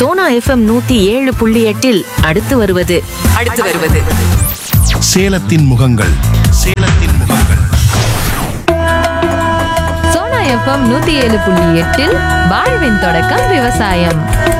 Sona FM நூத்தி ஏழு புள்ளி எட்டில் அடுத்து வருவது அடுத்து வருவது சேலத்தின் முகங்கள் சேலத்தின் முகங்கள் சோனா எஃப்எம் நூத்தி ஏழு புள்ளி எட்டில் வாழ்வின் தொடக்கம் விவசாயம்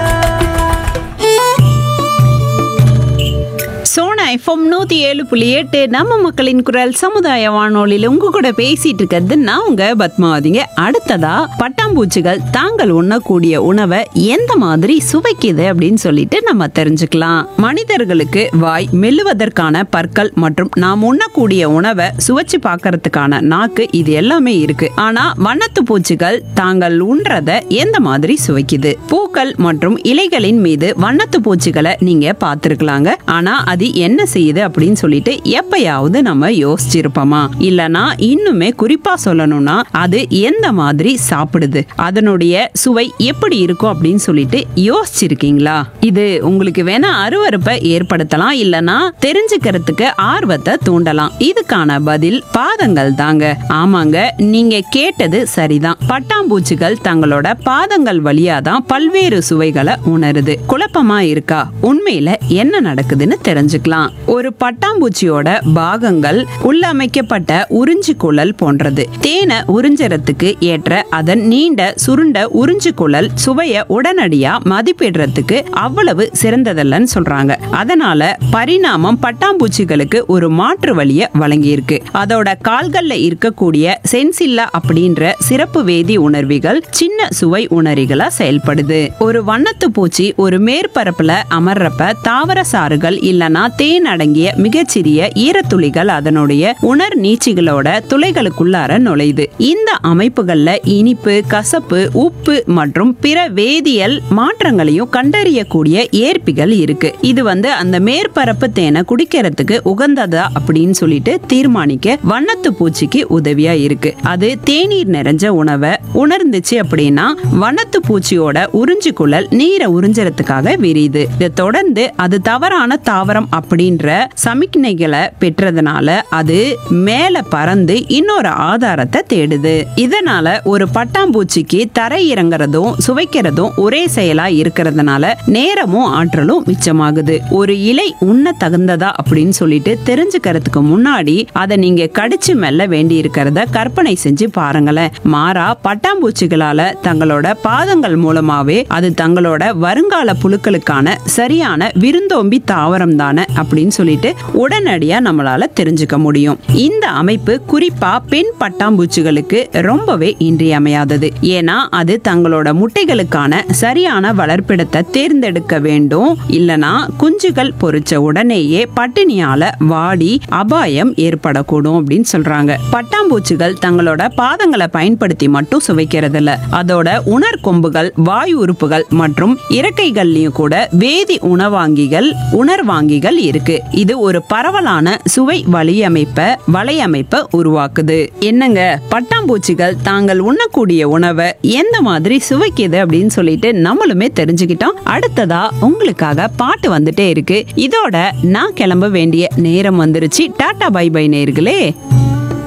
சோனா எஃப்எம் நூத்தி ஏழு புள்ளி எட்டு நம்ம மக்களின் குரல் சமுதாய வானொலியில் உங்க கூட பேசிட்டு இருக்கிறது நான் உங்க பத்மாவதிங்க அடுத்ததா பட்டாம்பூச்சிகள் தாங்கள் உண்ணக்கூடிய உணவை எந்த மாதிரி சுவைக்குது அப்படின்னு சொல்லிட்டு நம்ம தெரிஞ்சுக்கலாம் மனிதர்களுக்கு வாய் மெல்லுவதற்கான பற்கள் மற்றும் நாம் உண்ணக்கூடிய உணவை சுவைச்சு பார்க்கறதுக்கான நாக்கு இது எல்லாமே இருக்கு ஆனா வண்ணத்து பூச்சிகள் தாங்கள் உண்றத எந்த மாதிரி சுவைக்குது பூக்கள் மற்றும் இலைகளின் மீது வண்ணத்து பூச்சிகளை நீங்க பார்த்திருக்கலாங்க ஆனா அது என்ன செய்யுது அப்படின்னு சொல்லிட்டு எப்பயாவது நம்ம யோசிச்சிருப்போமா இல்லனா இன்னுமே குறிப்பா சொல்லணும்னா அது எந்த மாதிரி சாப்பிடுது அதனுடைய சுவை எப்படி இருக்கும் அப்படின்னு சொல்லிட்டு யோசிச்சிருக்கீங்களா இது உங்களுக்கு வேணா அருவருப்பை ஏற்படுத்தலாம் இல்லனா தெரிஞ்சுக்கிறதுக்கு ஆர்வத்தை தூண்டலாம் இதுக்கான பதில் பாதங்கள் தாங்க ஆமாங்க நீங்க கேட்டது சரிதான் பட்டாம்பூச்சிகள் தங்களோட பாதங்கள் வழியா தான் பல்வேறு சுவைகளை உணருது குழப்பமா இருக்கா உண்மையில என்ன நடக்குதுன்னு தெரிஞ்சுக்கலாம் ஒரு பட்டாம்பூச்சியோட பாகங்கள் உள்ளமைக்கப்பட்ட உறிஞ்சு குழல் போன்றது தேனை உறிஞ்சறதுக்கு ஏற்ற அதன் நீண்ட சுருண்ட உறிஞ்சு குழல் சுவைய உடனடியா மதிப்பிடுறதுக்கு அவ்வளவு சிறந்ததல்லன்னு சொல்றாங்க அதனால பரிணாமம் பட்டாம்பூச்சிகளுக்கு ஒரு மாற்று வழிய வழங்கியிருக்கு அதோட கால்கள்ல இருக்கக்கூடிய சென்சில்லா அப்படின்ற சிறப்பு வேதி உணர்விகள் சின்ன சுவை உணரிகளா செயல்படுது ஒரு வண்ணத்து பூச்சி ஒரு மேற்பரப்புல அமர்றப்ப தாவர சாறுகள் இல்லனா தேன் அடங்கிய மிகச்சிறிய ஈரத்துளிகள் அதனுடைய உணர் நீச்சிகளோட துளைகளுக்குள்ளார நுழையுது இந்த அமைப்புகள்ல இனிப்பு கசப்பு உப்பு மற்றும் பிற வேதியியல் மாற்றங்களையும் கண்டறியக்கூடிய ஏற்பிகள் இருக்கு இது வந்து அந்த மேற்பரப்பு தேனை குடிக்கிறதுக்கு உகந்ததா அப்படின்னு சொல்லிட்டு தீர்மானிக்க வண்ணத்து பூச்சிக்கு உதவியா இருக்கு அது தேநீர் நிறைஞ்ச உணவை உணர்ந்துச்சு அப்படின்னா வண்ணத்து பூச்சியோட உறிஞ்சு குழல் நீரை உறிஞ்சறதுக்காக விரியுது இதை தொடர்ந்து அது தவறான தாவரம் அப்படின்ற சமிக்ஞைகளை பெற்றதுனால அது மேல பறந்து இன்னொரு ஆதாரத்தை தேடுது இதனால ஒரு பட்டாம்பூச்சிக்கு தரை இறங்குறதும் சுவைக்கிறதும் ஒரே செயலா இருக்கிறதுனால நேரமும் ஆற்றலும் மிச்சமாகுது ஒரு இலை உண்ண தகுந்ததா அப்படின்னு சொல்லிட்டு தெரிஞ்சுக்கிறதுக்கு முன்னாடி அதை நீங்க கடிச்சு மெல்ல வேண்டி இருக்கிறத கற்பனை செஞ்சு பாருங்களேன் மாறா பட்டாம்பூச்சிகளால தங்களோட பாதங்கள் மூலமாவே அது தங்களோட வருங்கால புழுக்களுக்கான சரியான விருந்தோம்பி தாவரம் தானே அப்படின்னு சொல்லிட்டு உடனடியா நம்மளால தெரிஞ்சுக்க முடியும் இந்த அமைப்பு குறிப்பா பெண் பட்டாம்பூச்சிகளுக்கு ரொம்பவே இன்றியமையாதது ஏன்னா அது தங்களோட முட்டைகளுக்கான சரியான வளர்ப்பிடத்தை தேர்ந்தெடுக்க வேண்டும் இல்லனா குஞ்சுகள் பொறிச்ச உடனேயே பட்டினியால வாடி அபாயம் ஏற்படக்கூடும் அப்படின்னு சொல்றாங்க பட்டாம்பூச்சிகள் தங்களோட பாதங்களை பயன்படுத்தி மட்டும் சுவைக்கிறது இல்ல அதோட உணர் கொம்புகள் வாயு உறுப்புகள் மற்றும் இறக்கைகள்லயும் கூட வேதி உணவாங்கிகள் உணர்வாங்கிகள் இருக்கு இது ஒரு பரவலான சுவை வழியமைப்ப வலையமைப்பை உருவாக்குது என்னங்க பட்டாம்பூச்சிகள் தாங்கள் உண்ணக்கூடிய உணவை எந்த மாதிரி சுவைக்குது அப்படின்னு சொல்லிட்டு நம்மளுமே தெரிஞ்சுக்கிட்டோம் அடுத்ததா உங்களுக்காக பாட்டு வந்துட்டே இருக்கு இதோட நான் கிளம்ப வேண்டிய நேரம் வந்துருச்சு டாடா பை பை நேர்களே